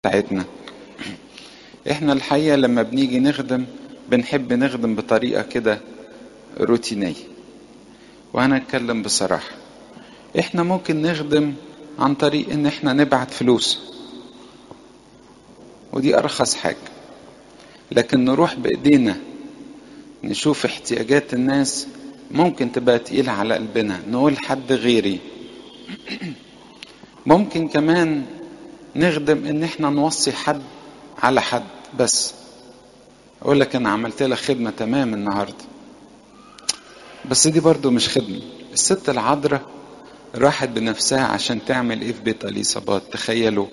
بتاعتنا احنا الحقيقة لما بنيجي نخدم بنحب نخدم بطريقة كده روتينية وهنتكلم بصراحة احنا ممكن نخدم عن طريق ان احنا نبعت فلوس ودي ارخص حاجة لكن نروح بايدينا نشوف احتياجات الناس ممكن تبقى تقيلة على قلبنا نقول حد غيري ممكن كمان نخدم ان احنا نوصي حد على حد بس اقول لك انا عملت لك خدمة تمام النهاردة بس دي برضو مش خدمة الست العذراء راحت بنفسها عشان تعمل ايه في بيت اليصابات تخيلوا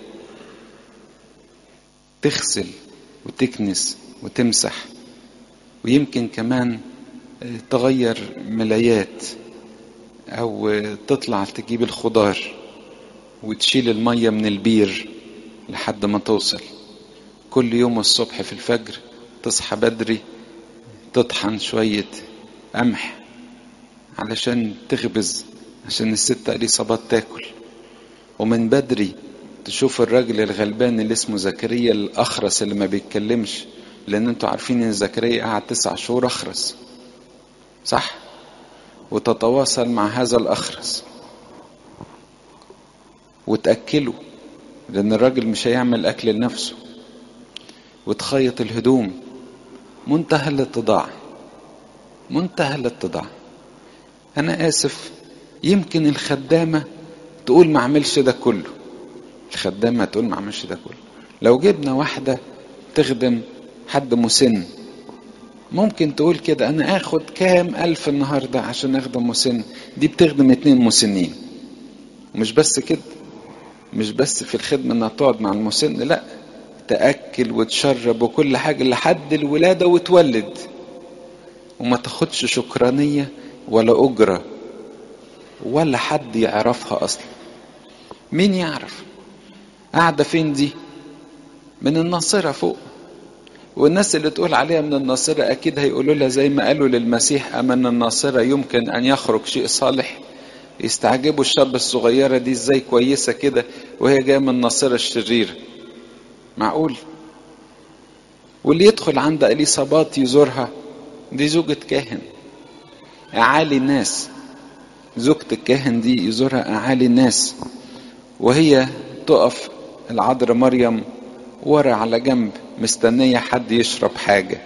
تغسل وتكنس وتمسح ويمكن كمان تغير ملايات او تطلع تجيب الخضار وتشيل المية من البير لحد ما توصل كل يوم الصبح في الفجر تصحى بدري تطحن شوية قمح علشان تخبز عشان الست اليصابات تاكل ومن بدري تشوف الراجل الغلبان اللي اسمه زكريا الاخرس اللي ما بيتكلمش لان انتوا عارفين ان زكريا قعد تسع شهور اخرس صح وتتواصل مع هذا الاخرس وتاكله لان الراجل مش هيعمل اكل لنفسه وتخيط الهدوم منتهى الاتضاع منتهى الاتضاع انا اسف يمكن الخدامه تقول ما اعملش ده كله الخدامه تقول ما اعملش ده كله لو جبنا واحده تخدم حد مسن ممكن تقول كده انا اخد كام الف النهارده عشان اخدم مسن دي بتخدم اتنين مسنين مش بس كده مش بس في الخدمه انها تقعد مع المسن لا تاكل وتشرب وكل حاجه لحد الولاده وتولد وما تاخدش شكرانيه ولا اجره ولا حد يعرفها اصلا مين يعرف قاعده فين دي من الناصره فوق والناس اللي تقول عليها من الناصرة أكيد هيقولوا لها زي ما قالوا للمسيح أمن الناصرة يمكن أن يخرج شيء صالح يستعجبوا الشاب الصغيرة دي ازاي كويسة كده وهي جاية من الناصرة الشريرة معقول واللي يدخل عند إليصابات يزورها دي زوجة كاهن أعالي الناس زوجة الكاهن دي يزورها أعالي الناس وهي تقف العذراء مريم ورا على جنب مستنية حد يشرب حاجة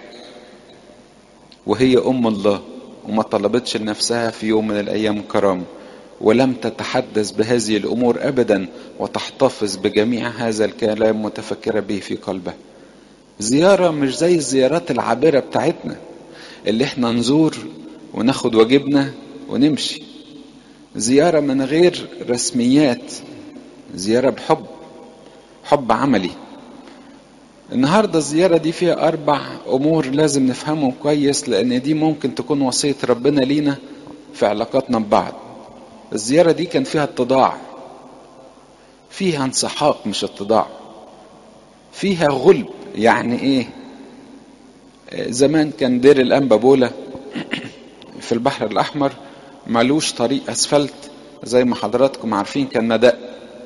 وهي أم الله وما طلبتش لنفسها في يوم من الأيام كرامة ولم تتحدث بهذه الأمور أبدا وتحتفظ بجميع هذا الكلام متفكرة به في قلبها زيارة مش زي الزيارات العابرة بتاعتنا اللي احنا نزور وناخد واجبنا ونمشي زيارة من غير رسميات زيارة بحب حب عملي النهاردة الزيارة دي فيها أربع أمور لازم نفهمهم كويس لأن دي ممكن تكون وصية ربنا لينا في علاقاتنا ببعض الزيارة دي كان فيها اتضاع فيها انسحاق مش اتضاع فيها غلب يعني ايه زمان كان دير الأنبا بولا في البحر الأحمر ملوش طريق أسفلت زي ما حضراتكم عارفين كان مدق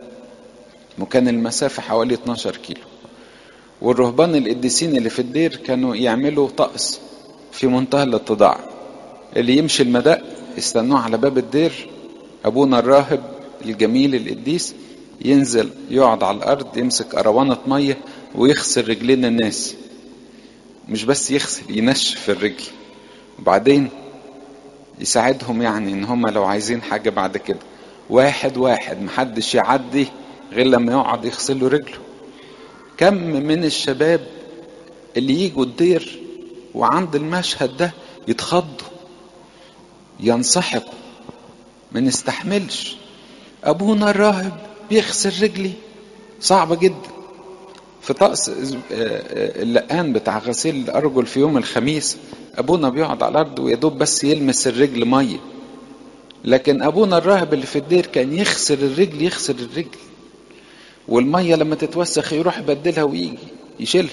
وكان المسافة حوالي 12 كيلو والرهبان القديسين اللي في الدير كانوا يعملوا طقس في منتهى الاتضاع اللي يمشي المدق يستنوه على باب الدير ابونا الراهب الجميل القديس ينزل يقعد على الارض يمسك اروانة مية ويغسل رجلين الناس مش بس يغسل ينشف الرجل وبعدين يساعدهم يعني ان هم لو عايزين حاجة بعد كده واحد واحد محدش يعدي غير لما يقعد يغسل له رجله كم من الشباب اللي يجوا الدير وعند المشهد ده يتخضوا ينسحقوا ما نستحملش ابونا الراهب بيغسل رجلي صعبه جدا في طقس اللقان بتاع غسيل الارجل في يوم الخميس ابونا بيقعد على الارض ويدوب بس يلمس الرجل ميه لكن ابونا الراهب اللي في الدير كان يغسل الرجل يغسل الرجل والميه لما تتوسخ يروح يبدلها ويجي يشيلها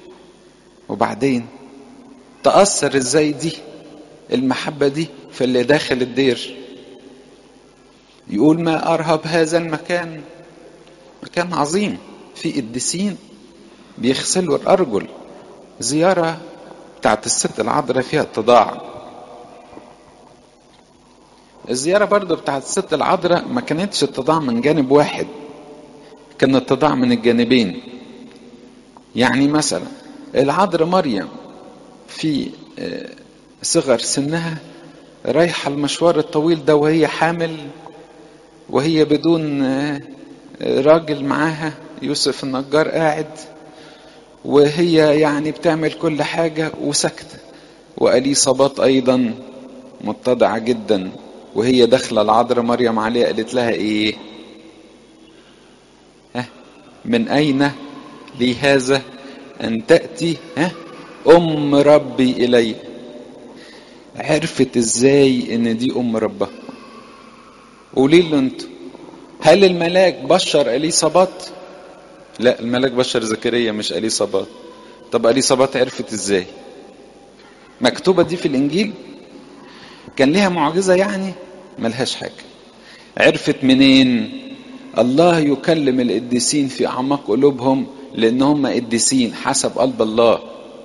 وبعدين تأثر ازاي دي المحبة دي في اللي داخل الدير يقول ما أرهب هذا المكان مكان عظيم في قديسين بيغسلوا الأرجل زيارة بتاعت الست العذراء فيها اتضاع الزيارة برضو بتاعت الست العذراء ما كانتش اتضاع من جانب واحد كان اتضاع من الجانبين يعني مثلا العذراء مريم في صغر سنها رايحة المشوار الطويل ده وهي حامل وهي بدون راجل معاها يوسف النجار قاعد وهي يعني بتعمل كل حاجة وسكتة وأليصابات أيضا متضعة جدا وهي داخلة العذراء مريم عليها قالت لها إيه؟ ها من أين لي هذا أن تأتي ها أم ربي إلي عرفت إزاي إن دي أم ربها قولي له أنتوا هل الملاك بشر اليصابات لا الملاك بشر زكريا مش اليصابات طب اليصابات عرفت ازاي مكتوبه دي في الانجيل كان ليها معجزه يعني ملهاش حاجه عرفت منين الله يكلم القديسين في اعماق قلوبهم لان هم قديسين حسب قلب الله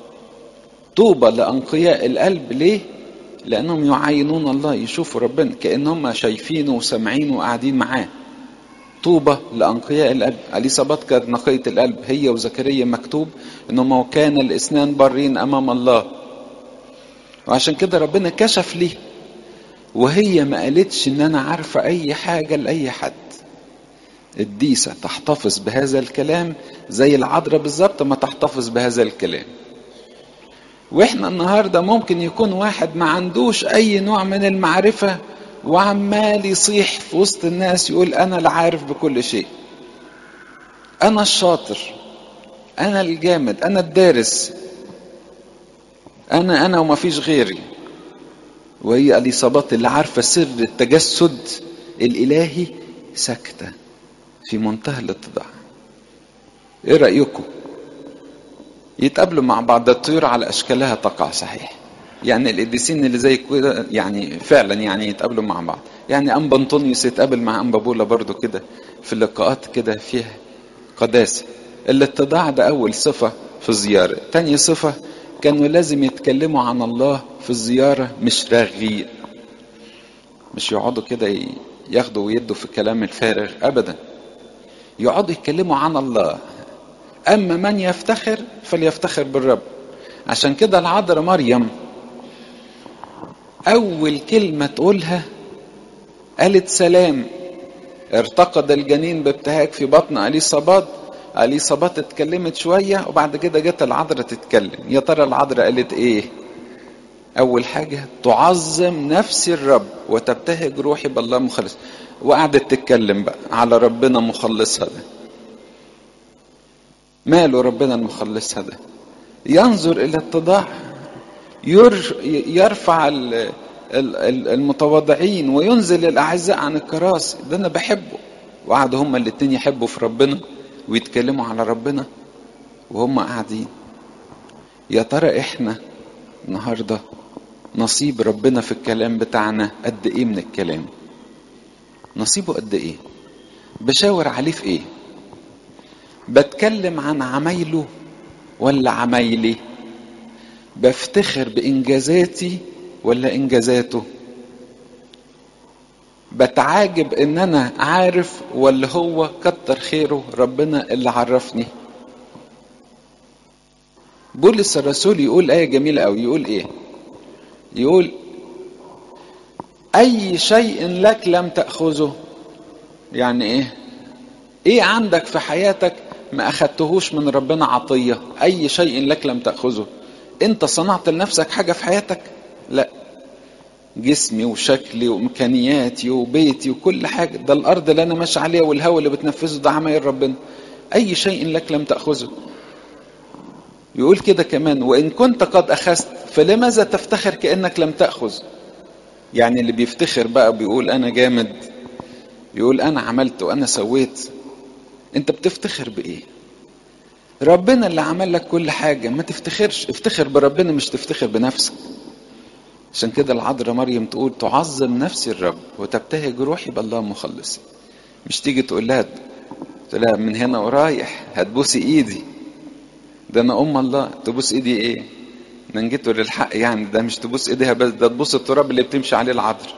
طوبى لانقياء القلب ليه لانهم يعاينون الله يشوفوا ربنا كانهم شايفينه وسامعينه وقاعدين معاه طوبى لأنقياء القلب اليصابات كانت نقية القلب هي وزكريا مكتوب انهم كان الاسنان بارين امام الله وعشان كده ربنا كشف ليه وهي ما قالتش ان انا عارفة اي حاجة لاي حد الديسة تحتفظ بهذا الكلام زي العذراء بالظبط ما تحتفظ بهذا الكلام واحنا النهاردة ممكن يكون واحد ما عندوش اي نوع من المعرفة وعمال يصيح في وسط الناس يقول انا العارف بكل شيء انا الشاطر انا الجامد انا الدارس انا انا وما فيش غيري وهي اليصابات اللي عارفه سر التجسد الالهي ساكته في منتهى الاتضاع ايه رايكم يتقابلوا مع بعض الطيور على اشكالها تقع صحيح يعني القديسين اللي زي كده يعني فعلا يعني يتقابلوا مع بعض يعني انبا انطونيوس يتقابل مع انبا بولا برضو كده في اللقاءات كده فيها قداسه الاتضاع ده اول صفه في الزياره تاني صفه كانوا لازم يتكلموا عن الله في الزياره مش راغي مش يقعدوا كده ياخدوا ويدوا في الكلام الفارغ ابدا يقعدوا يتكلموا عن الله اما من يفتخر فليفتخر بالرب عشان كده العذراء مريم أول كلمة تقولها قالت سلام ارتقد الجنين بابتهاج في بطن أليصابات أليصابات اتكلمت شوية وبعد كده جت العذراء تتكلم يا ترى العذراء قالت إيه أول حاجة تعظم نفسي الرب وتبتهج روحي بالله مخلص وقعدت تتكلم بقى على ربنا مخلصها ده ماله ربنا المخلصها ده ينظر إلى اتضاع يرفع المتواضعين وينزل الاعزاء عن الكراسي ده انا بحبه وقعدوا هما الاتنين يحبوا في ربنا ويتكلموا على ربنا وهم قاعدين يا ترى احنا النهارده نصيب ربنا في الكلام بتاعنا قد ايه من الكلام نصيبه قد ايه بشاور عليه في ايه بتكلم عن عمايله ولا عمايلي بفتخر بانجازاتي ولا انجازاته بتعاجب ان انا عارف ولا هو كتر خيره ربنا اللي عرفني بولس الرسول يقول ايه جميله قوي يقول ايه يقول اي شيء لك لم تاخذه يعني ايه ايه عندك في حياتك ما اخدتهوش من ربنا عطيه اي شيء لك لم تاخذه انت صنعت لنفسك حاجه في حياتك لا جسمي وشكلي وامكانياتي وبيتي وكل حاجه ده الارض اللي انا ماشي عليها والهواء اللي بتنفذه ده عمايل ربنا اي شيء لك لم تاخذه يقول كده كمان وان كنت قد اخذت فلماذا تفتخر كانك لم تاخذ يعني اللي بيفتخر بقى بيقول انا جامد يقول انا عملت وانا سويت انت بتفتخر بايه ربنا اللي عمل لك كل حاجة ما تفتخرش افتخر بربنا مش تفتخر بنفسك عشان كده العذراء مريم تقول تعظم نفسي الرب وتبتهج روحي بالله مخلصي مش تيجي تقول لها تقول لها من هنا ورايح هتبوسي ايدي ده انا ام الله تبوس ايدي ايه ننجته للحق يعني ده مش تبوس ايديها بس ده تبوس التراب اللي بتمشي عليه العذر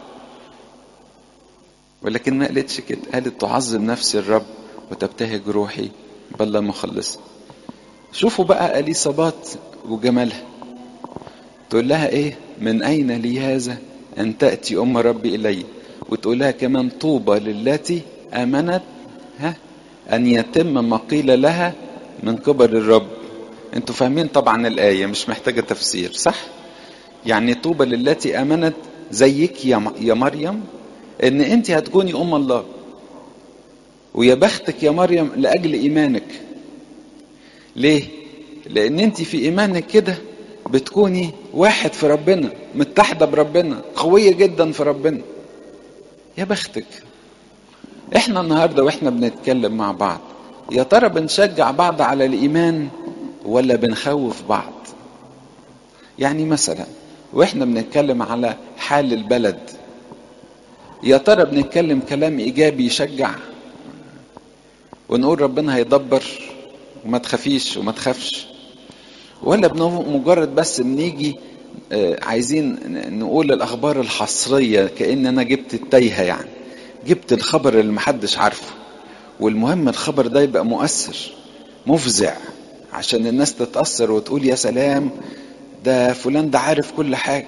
ولكن ما قالتش كده قالت تعظم نفسي الرب وتبتهج روحي بل مخلص شوفوا بقى اليصابات وجمالها تقول لها ايه من اين لي هذا ان تاتي ام ربي الي وتقول لها كمان طوبى للتي امنت ها ان يتم ما قيل لها من قبل الرب انتوا فاهمين طبعا الايه مش محتاجه تفسير صح يعني طوبى للتي امنت زيك يا يا مريم ان انت هتكوني ام الله ويا بختك يا مريم لاجل ايمانك ليه لان انت في ايمانك كده بتكوني واحد في ربنا متحده بربنا قويه جدا في ربنا يا بختك احنا النهارده واحنا بنتكلم مع بعض يا ترى بنشجع بعض على الايمان ولا بنخوف بعض يعني مثلا واحنا بنتكلم على حال البلد يا ترى بنتكلم كلام ايجابي يشجع ونقول ربنا هيدبر وما تخافيش وما تخافش ولا مجرد بس بنيجي عايزين نقول الاخبار الحصريه كان انا جبت التايهه يعني جبت الخبر اللي محدش عارفه والمهم الخبر ده يبقى مؤثر مفزع عشان الناس تتاثر وتقول يا سلام ده فلان ده عارف كل حاجه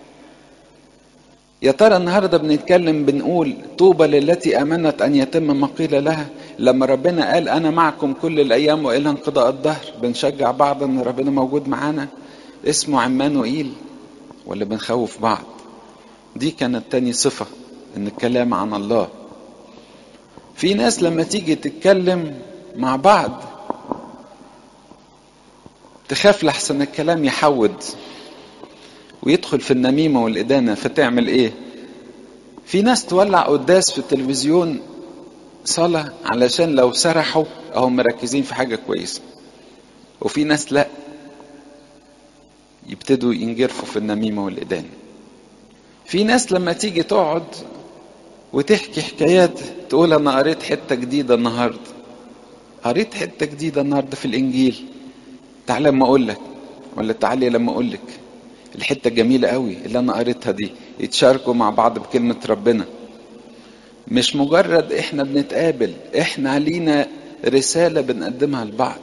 يا ترى النهارده بنتكلم بنقول طوبى للتي امنت ان يتم ما قيل لها لما ربنا قال انا معكم كل الايام والى انقضاء الدهر بنشجع بعض ان ربنا موجود معانا اسمه عمانوئيل ولا بنخوف بعض دي كانت تاني صفة ان الكلام عن الله في ناس لما تيجي تتكلم مع بعض تخاف لحسن الكلام يحود ويدخل في النميمة والإدانة فتعمل إيه؟ في ناس تولع قداس في التلفزيون صلاة علشان لو سرحوا أو مركزين في حاجة كويسة وفي ناس لأ يبتدوا ينجرفوا في النميمة والإدانة في ناس لما تيجي تقعد وتحكي حكايات تقول أنا قريت حتة جديدة النهاردة قريت حتة جديدة النهاردة في الإنجيل تعالى لما أقول لك ولا تعالي لما أقول لك الحتة الجميلة قوي اللي أنا قريتها دي يتشاركوا مع بعض بكلمة ربنا مش مجرد إحنا بنتقابل إحنا لينا رسالة بنقدمها لبعض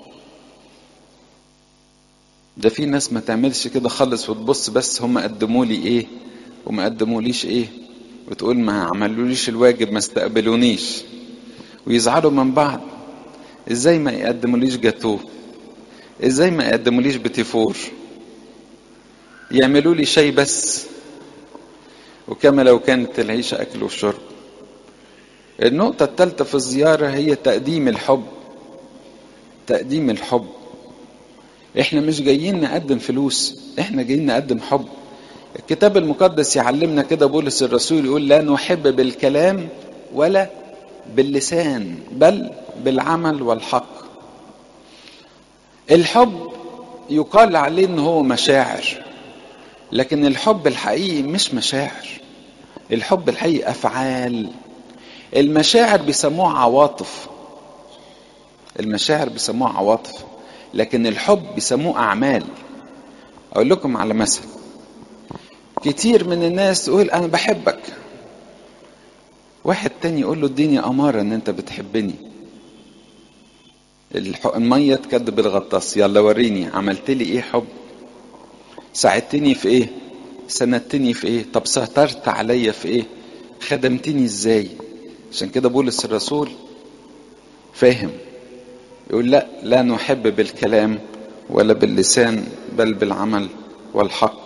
ده في ناس ما تعملش كده خالص وتبص بس هم قدموا لي ايه وما قدموليش ايه وتقول ما عملوليش الواجب ما استقبلونيش ويزعلوا من بعض ازاي ما يقدموليش جاتوه ازاي ما يقدموليش بتيفور يعملوا لي شاي بس وكما لو كانت العيشة أكل وشرب النقطة الثالثة في الزيارة هي تقديم الحب تقديم الحب احنا مش جايين نقدم فلوس احنا جايين نقدم حب الكتاب المقدس يعلمنا كده بولس الرسول يقول لا نحب بالكلام ولا باللسان بل بالعمل والحق الحب يقال عليه ان هو مشاعر لكن الحب الحقيقي مش مشاعر الحب الحقيقي افعال المشاعر بيسموها عواطف المشاعر بيسموها عواطف لكن الحب بيسموه اعمال اقول لكم على مثل كتير من الناس تقول انا بحبك واحد تاني يقول له اديني اماره ان انت بتحبني الميه تكدب الغطاس يلا وريني عملت لي ايه حب ساعدتني في ايه سندتني في ايه طب سهترت عليا في ايه خدمتني ازاي عشان كده بولس الرسول فاهم يقول لا لا نحب بالكلام ولا باللسان بل بالعمل والحق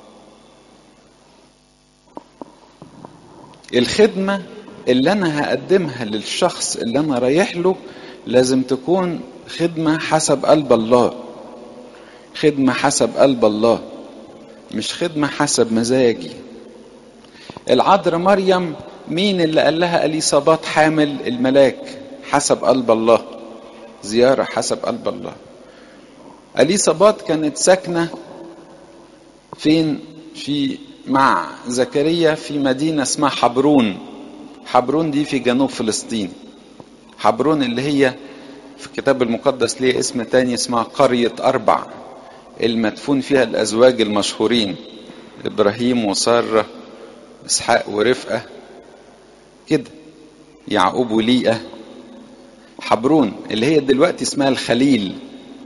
الخدمة اللي أنا هقدمها للشخص اللي أنا رايح له لازم تكون خدمة حسب قلب الله خدمة حسب قلب الله مش خدمة حسب مزاجي العذراء مريم مين اللي قال لها اليصابات حامل الملاك حسب قلب الله زيارة حسب قلب الله اليصابات كانت ساكنة فين في مع زكريا في مدينة اسمها حبرون حبرون دي في جنوب فلسطين حبرون اللي هي في الكتاب المقدس ليه اسم تاني اسمها قرية أربع المدفون فيها الأزواج المشهورين إبراهيم وسارة إسحاق ورفقة كده يعقوب وليئة حبرون اللي هي دلوقتي اسمها الخليل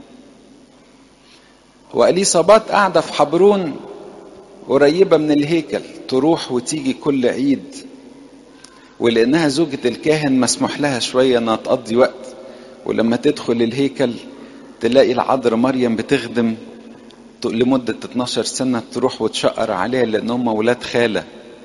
وأليصابات قاعدة في حبرون قريبة من الهيكل تروح وتيجي كل عيد ولأنها زوجة الكاهن مسموح لها شوية إنها تقضي وقت ولما تدخل الهيكل تلاقي العذراء مريم بتخدم لمدة 12 سنة تروح وتشقر عليها لأن هم ولاد خالة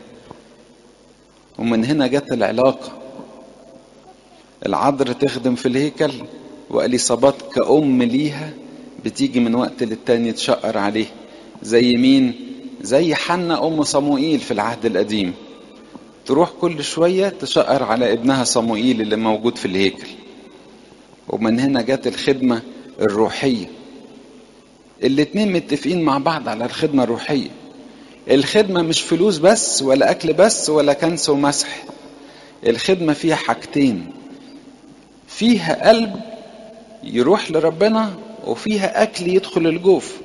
ومن هنا جت العلاقة العذراء تخدم في الهيكل وأليصابات كأم ليها بتيجي من وقت للتاني تشقر عليه زي مين زي حنة أم صموئيل في العهد القديم تروح كل شوية تشقر على ابنها صموئيل اللي موجود في الهيكل ومن هنا جت الخدمة الروحية الاتنين متفقين مع بعض على الخدمة الروحية الخدمة مش فلوس بس ولا أكل بس ولا كنس ومسح الخدمة فيها حاجتين فيها قلب يروح لربنا وفيها أكل يدخل الجوف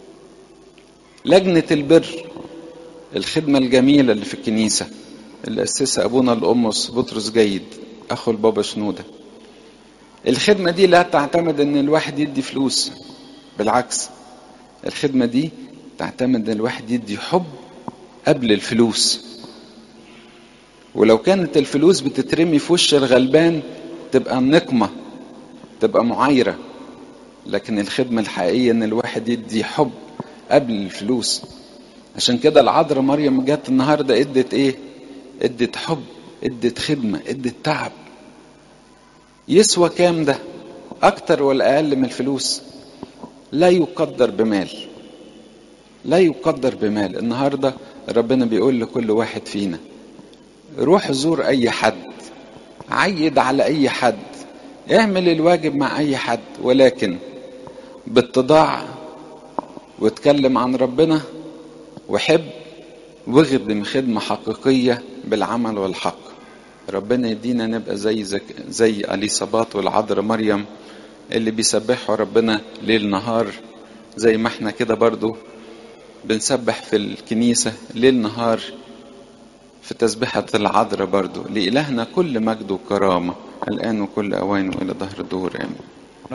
لجنة البر الخدمة الجميلة اللي في الكنيسة اللي أسسها أبونا الأمس بطرس جيد أخو البابا شنودة الخدمة دي لا تعتمد إن الواحد يدي فلوس بالعكس الخدمة دي تعتمد إن الواحد يدي حب قبل الفلوس ولو كانت الفلوس بتترمي في وش الغلبان تبقى نقمة تبقى معايرة لكن الخدمة الحقيقية إن الواحد يدي حب قبل الفلوس عشان كده العذراء مريم جت النهارده ادت ايه؟ ادت حب ادت خدمة ادت تعب يسوى كام ده؟ أكتر ولا أقل من الفلوس؟ لا يقدر بمال لا يقدر بمال النهارده ربنا بيقول لكل واحد فينا روح زور أي حد عيد على أي حد اعمل الواجب مع أي حد ولكن باتضاع واتكلم عن ربنا وحب واخدم خدمة حقيقية بالعمل والحق ربنا يدينا نبقى زي زك زي اليصابات والعذراء مريم اللي بيسبحوا ربنا ليل نهار زي ما احنا كده برضو بنسبح في الكنيسة ليل نهار في تسبحة العذراء برضو لإلهنا كل مجد وكرامة الآن وكل أوان وإلى ظهر الدهور آمين